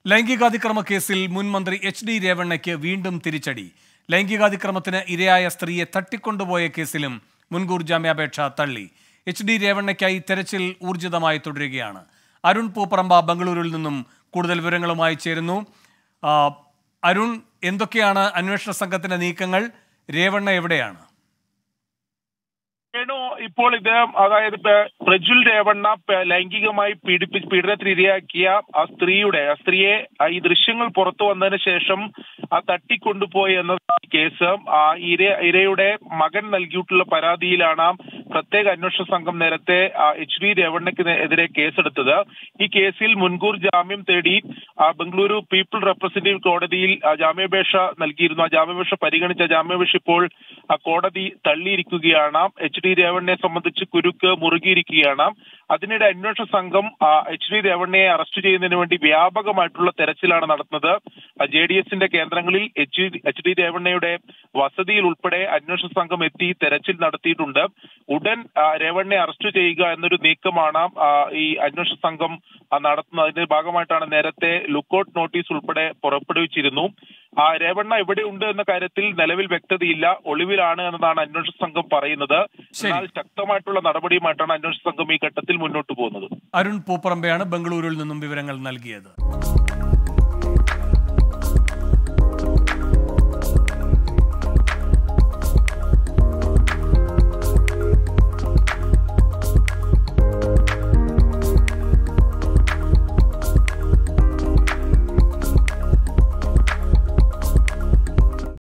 ലൈംഗികാതിക്രമ കേസിൽ മുൻ മന്ത്രി എച്ച് ഡി രേവണ്ണയ്ക്ക് വീണ്ടും തിരിച്ചടി ലൈംഗികാതിക്രമത്തിന് ഇരയായ സ്ത്രീയെ തട്ടിക്കൊണ്ടുപോയ കേസിലും മുൻകൂർ ജാമ്യാപേക്ഷ തള്ളി എച്ച് ഡി രേവണ്ണയ്ക്കായി തെരച്ചിൽ ഊർജിതമായി തുടരുകയാണ് അരുൺ പൂപ്പറമ്പ ബംഗളൂരുവിൽ നിന്നും കൂടുതൽ വിവരങ്ങളുമായി ചേരുന്നു ആ, അരുൺ എന്തൊക്കെയാണ് അന്വേഷണ സംഘത്തിന്റെ നീക്കങ്ങൾ രേവണ്ണ എവിടെയാണ് വേണു ഇപ്പോൾ ഇദ്ദേഹം അതായത് പ- പ്രജ്വൽ രേവണ്ണ പ- ലൈംഗികമായി പീഡിപ്പി പീഡനത്തിന് ഇരയാക്കിയ ആ സ്ത്രീയുടെ ആ സ്ത്രീയെ ആ ഈ ദൃശ്യങ്ങൾ പുറത്തു വന്നതിന് ശേഷം ആ തട്ടിക്കൊണ്ടുപോയി എന്ന കേസ് ആ ഇര ഇരയുടെ മകൻ നൽകിയിട്ടുള്ള പരാതിയിലാണ് പ്രത്യേക അന്വേഷണ സംഘം നേരത്തെ എച്ച് ഡി രേവണ്ണയ്ക്ക് എതിരെ കേസെടുത്തത് ഈ കേസിൽ മുൻകൂർ ജാമ്യം തേടി ആ, ബംഗളൂരു പീപ്പിൾ റെപ്രസെന്റേറ്റീവ് കോടതിയിൽ ആ, ജാമ്യാപേക്ഷ നൽകിയിരുന്നു ആ ജാമ്യാപേക്ഷ പരിഗണിച്ച ജാമ്യാപേക്ഷ ഇപ്പോൾ ആ, കോടതി തള്ളിയിരിക്കുകയാണ് എച്ച് ഡി രേവണ്ണയെ സംബന്ധിച്ച് കുരുക്ക് മുറുകിയിരിക്കുകയാണ് അതിനിടെ അന്വേഷണ സംഘം ആ, എച്ച് ഡി രേവണ്ണയെ അറസ്റ്റ് ചെയ്യുന്നതിന് വേണ്ടി വ്യാപകമായിട്ടുള്ള തെരച്ചിലാണ് നടത്തുന്നത് ജെ ഡി എസിന്റെ കേന്ദ്രങ്ങളിൽ എച്ച് എച്ച് ഡി രേവണ്ണയുടെ വസതിയിൽ ഉൾപ്പെടെ അന്വേഷണ സംഘം എത്തി തെരച്ചിൽ നടത്തിയിട്ടുണ്ട് ഉടൻ ആ, രേവണ്ണയെ അറസ്റ്റ് ചെയ്യുക എന്നൊരു നീക്കമാണ് ആ, ഈ അന്വേഷണ സംഘം ആ, നടത്തുന്നത് അതിന്റെ ഭാഗമായിട്ടാണ് നേരത്തെ ലുക്കൌട്ട് നോട്ടീസ് ഉൾപ്പെടെ പുറപ്പെടുവിച്ചിരുന്നു ആ രേവണ്ണ എവിടെയുണ്ട് എന്ന കാര്യത്തിൽ നിലവിൽ വ്യക്തതയില്ല ഒളിവിലാണ് എന്നതാണ് അന്വേഷണ സംഘം പറയുന്നത് ശരി. എന്നാൽ ശക്തമായിട്ടുള്ള നടപടിയുമായിട്ടാണ് അന്വേഷണ സംഘം ഈ ഘട്ടത്തിൽ മുന്നോട്ട് പോകുന്നത് അരുൺ പൂപ്പറമ്പയാണ് ബംഗളൂരുവിൽ നിന്നും വിവരങ്ങൾ നൽകിയത്